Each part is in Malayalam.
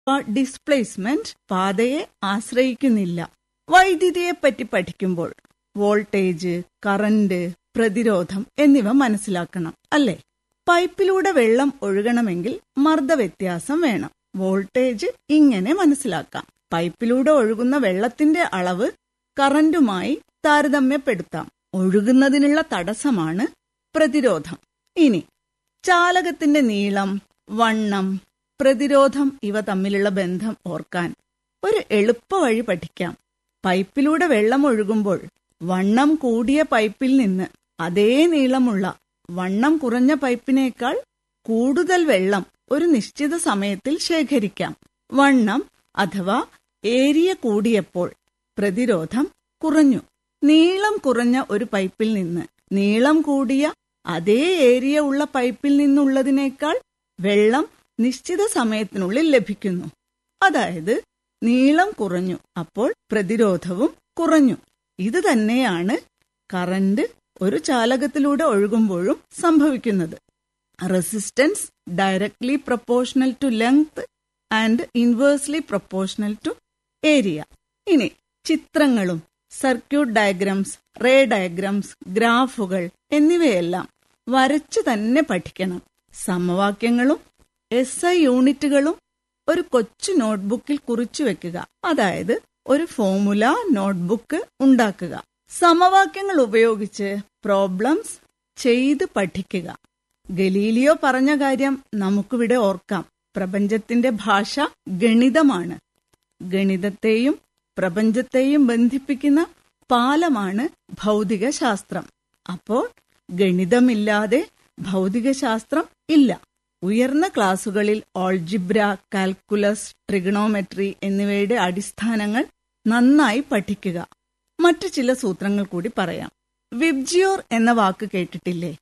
ഡിസ്പ്ലേസ്മെന്റ് പാതയെ ആശ്രയിക്കുന്നില്ല വൈദ്യുതിയെപ്പറ്റി പഠിക്കുമ്പോൾ വോൾട്ടേജ് കറന്റ് പ്രതിരോധം എന്നിവ മനസ്സിലാക്കണം അല്ലേ പൈപ്പിലൂടെ വെള്ളം ഒഴുകണമെങ്കിൽ മർദ്ദവ്യത്യാസം വേണം വോൾട്ടേജ് ഇങ്ങനെ മനസ്സിലാക്കാം പൈപ്പിലൂടെ ഒഴുകുന്ന വെള്ളത്തിന്റെ അളവ് കറന്റുമായി താരതമ്യപ്പെടുത്താം ഒഴുകുന്നതിനുള്ള തടസ്സമാണ് പ്രതിരോധം ഇനി ചാലകത്തിന്റെ നീളം വണ്ണം പ്രതിരോധം ഇവ തമ്മിലുള്ള ബന്ധം ഓർക്കാൻ ഒരു എളുപ്പ വഴി പഠിക്കാം പൈപ്പിലൂടെ വെള്ളം ഒഴുകുമ്പോൾ വണ്ണം കൂടിയ പൈപ്പിൽ നിന്ന് അതേ നീളമുള്ള വണ്ണം കുറഞ്ഞ പൈപ്പിനേക്കാൾ കൂടുതൽ വെള്ളം ഒരു നിശ്ചിത സമയത്തിൽ ശേഖരിക്കാം വണ്ണം അഥവാ ഏരിയ കൂടിയപ്പോൾ പ്രതിരോധം കുറഞ്ഞു നീളം കുറഞ്ഞ ഒരു പൈപ്പിൽ നിന്ന് നീളം കൂടിയ അതേ ഏരിയ ഉള്ള പൈപ്പിൽ നിന്നുള്ളതിനേക്കാൾ വെള്ളം നിശ്ചിത സമയത്തിനുള്ളിൽ ലഭിക്കുന്നു അതായത് നീളം കുറഞ്ഞു അപ്പോൾ പ്രതിരോധവും കുറഞ്ഞു ഇത് തന്നെയാണ് കറന്റ് ഒരു ചാലകത്തിലൂടെ ഒഴുകുമ്പോഴും സംഭവിക്കുന്നത് resistance directly proportional to length and inversely proportional to area ഇനി ചിത്രങ്ങളും സർക്യൂട്ട് ഡയഗ്രംസ് റേ ഡയഗ്രംസ് ഗ്രാഫുകൾ എന്നിവയെല്ലാം വരച്ചു തന്നെ പഠിക്കണം സമവാക്യങ്ങളും എസ് ഐ യൂണിറ്റുകളും ഒരു കൊച്ചു നോട്ട്ബുക്കിൽ കുറിച്ചു വെക്കുക അതായത് ഒരു ഫോമുല നോട്ട്ബുക്ക് ഉണ്ടാക്കുക സമവാക്യങ്ങൾ ഉപയോഗിച്ച് പ്രോബ്ലംസ് ചെയ്ത് പഠിക്കുക ഗലീലിയോ പറഞ്ഞ കാര്യം നമുക്കിവിടെ ഓർക്കാം പ്രപഞ്ചത്തിന്റെ ഭാഷ ഗണിതമാണ് ഗണിതത്തെയും പ്രപഞ്ചത്തെയും ബന്ധിപ്പിക്കുന്ന പാലമാണ് ഭൗതിക ശാസ്ത്രം അപ്പോൾ ഗണിതമില്ലാതെ ഭൗതികശാസ്ത്രം ഇല്ല ഉയർന്ന ക്ലാസുകളിൽ ഓൾജിബ്ര കാൽക്കുലസ് ട്രിഗണോമെട്രി എന്നിവയുടെ അടിസ്ഥാനങ്ങൾ നന്നായി പഠിക്കുക മറ്റു ചില സൂത്രങ്ങൾ കൂടി പറയാം വിബ്ജിയോർ എന്ന വാക്ക് കേട്ടിട്ടില്ലേ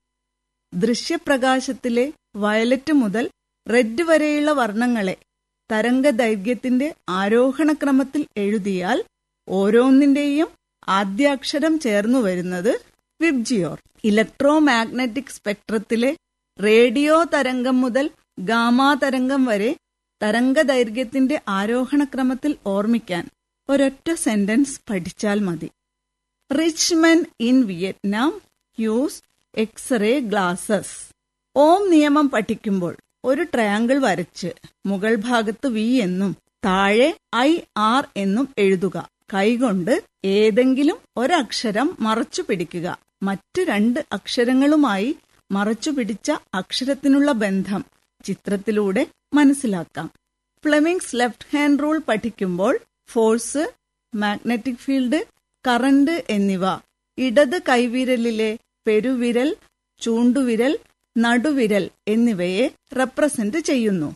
ദൃശ്യപ്രകാശത്തിലെ വയലറ്റ് മുതൽ റെഡ് വരെയുള്ള വർണ്ണങ്ങളെ തരംഗദൈർഘ്യത്തിന്റെ ആരോഹണക്രമത്തിൽ എഴുതിയാൽ ഓരോന്നിന്റെയും ആദ്യാക്ഷരം ചേർന്നു വരുന്നത് വിബ്ജിയോർ ഇലക്ട്രോ മാഗ്നറ്റിക് സ്പെക്ട്രത്തിലെ റേഡിയോ തരംഗം മുതൽ ഗാമാ തരംഗം വരെ തരംഗദൈർഘ്യത്തിന്റെ ആരോഹണക്രമത്തിൽ ഓർമ്മിക്കാൻ ഒരൊറ്റ സെന്റൻസ് പഠിച്ചാൽ മതി rich men in Vietnam use X-ray glasses Ohm നിയമം പഠിക്കുമ്പോൾ ഒരു ട്രയാങ്കിൾ വരച്ച് മുകൾ ഭാഗത്ത് വി എന്നും താഴെ ഐ ആർ എന്നും എഴുതുക കൈകൊണ്ട് ഏതെങ്കിലും ഒരക്ഷരം മറച്ചു പിടിക്കുക മറ്റ് രണ്ട് അക്ഷരങ്ങളുമായി മറച്ചു പിടിച്ച അക്ഷരത്തിനുള്ള ബന്ധം ചിത്രത്തിലൂടെ മനസ്സിലാക്കാം ഫ്ലെമിങ്സ് ലെഫ്റ്റ് ഹാൻഡ് റൂൾ പഠിക്കുമ്പോൾ ഫോഴ്സ് മാഗ്നറ്റിക് ഫീൽഡ് കറന്റ് എന്നിവ ഇടത് കൈവിരലിലെ പെരുവിരൽ ചൂണ്ടുവിരൽ നടുവിരൽ എന്നിവയെ റെപ്രസെന്റ് ചെയ്യുന്നു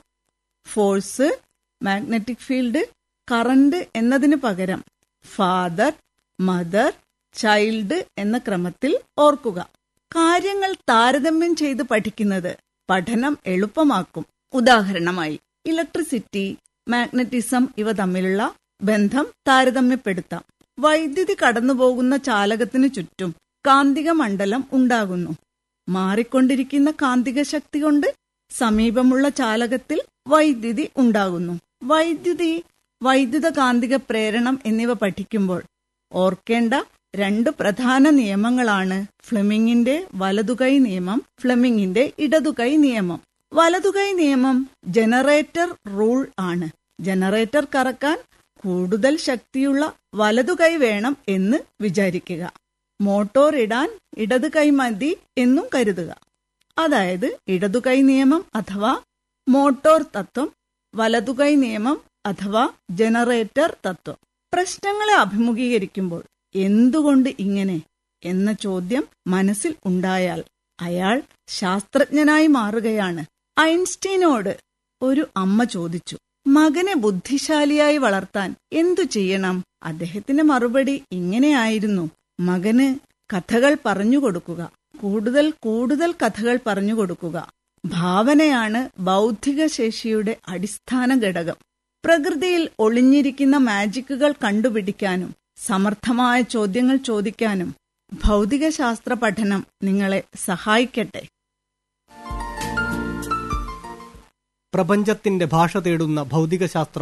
ഫോഴ്സ് മാഗ്നറ്റിക് ഫീൽഡ് കറന്റ് എന്നതിനു പകരം ഫാദർ മദർ ചൈൽഡ് എന്ന ക്രമത്തിൽ ഓർക്കുക കാര്യങ്ങൾ താരതമ്യം ചെയ്ത് പഠിക്കുന്നത് പഠനം എളുപ്പമാക്കും ഉദാഹരണമായി ഇലക്ട്രിസിറ്റി മാഗ്നറ്റിസം ഇവ തമ്മിലുള്ള ബന്ധം താരതമ്യപ്പെടുത്താം വൈദ്യുതി കടന്നുപോകുന്ന ചാലകത്തിനു ചുറ്റും കാന്തിക മണ്ഡലം ഉണ്ടാകുന്നു മാറിക്കൊണ്ടിരിക്കുന്ന കാന്തിക ശക്തി കൊണ്ട് സമീപമുള്ള ചാലകത്തിൽ വൈദ്യുതി ഉണ്ടാകുന്നു വൈദ്യുതി വൈദ്യുത കാന്തിക പ്രേരണം എന്നിവ പഠിക്കുമ്പോൾ ഓർക്കേണ്ട രണ്ട് പ്രധാന നിയമങ്ങളാണ് ഫ്ലെമിങ്ങിന്റെ വലതുകൈ നിയമം ഫ്ലെമിങ്ങിന്റെ ഇടതുകൈ നിയമം വലതുകൈ നിയമം ജനറേറ്റർ റൂൾ ആണ് ജനറേറ്റർ കറക്കാൻ കൂടുതൽ ശക്തിയുള്ള വലതുകൈ വേണം എന്ന് വിചാരിക്കുക മോട്ടോർ ഇടാൻ ഇടത് കൈ മതി എന്നും കരുതുക അതായത് ഇടതുകൈ നിയമം അഥവാ മോട്ടോർ തത്വം വലതുകൈ നിയമം അഥവാ ജനറേറ്റർ തത്വം പ്രശ്നങ്ങളെ അഭിമുഖീകരിക്കുമ്പോൾ എന്തുകൊണ്ട് ഇങ്ങനെ എന്ന ചോദ്യം മനസ്സിൽ ഉണ്ടായാൽ അയാൾ ശാസ്ത്രജ്ഞനായി മാറുകയാണ് ഐൻസ്റ്റീനോട് ഒരു അമ്മ ചോദിച്ചു മകനെ ബുദ്ധിശാലിയായി വളർത്താൻ എന്തു ചെയ്യണം അദ്ദേഹത്തിന്റെ മറുപടി ഇങ്ങനെയായിരുന്നു മകന് കഥകൾ പറഞ്ഞുകൊടുക്കുക കൂടുതൽ കൂടുതൽ കഥകൾ പറഞ്ഞുകൊടുക്കുക ഭാവനയാണ് ബൗദ്ധിക ശേഷിയുടെ അടിസ്ഥാന ഘടകം പ്രകൃതിയിൽ ഒളിഞ്ഞിരിക്കുന്ന മാജിക്കുകൾ കണ്ടുപിടിക്കാനും സമർത്ഥമായ ചോദ്യങ്ങൾ ചോദിക്കാനും ഭൗതികശാസ്ത്ര പഠനം നിങ്ങളെ സഹായിക്കട്ടെ പ്രപഞ്ചത്തിന്റെ ഭാഷ തേടുന്ന ഭൗതികശാസ്ത്രം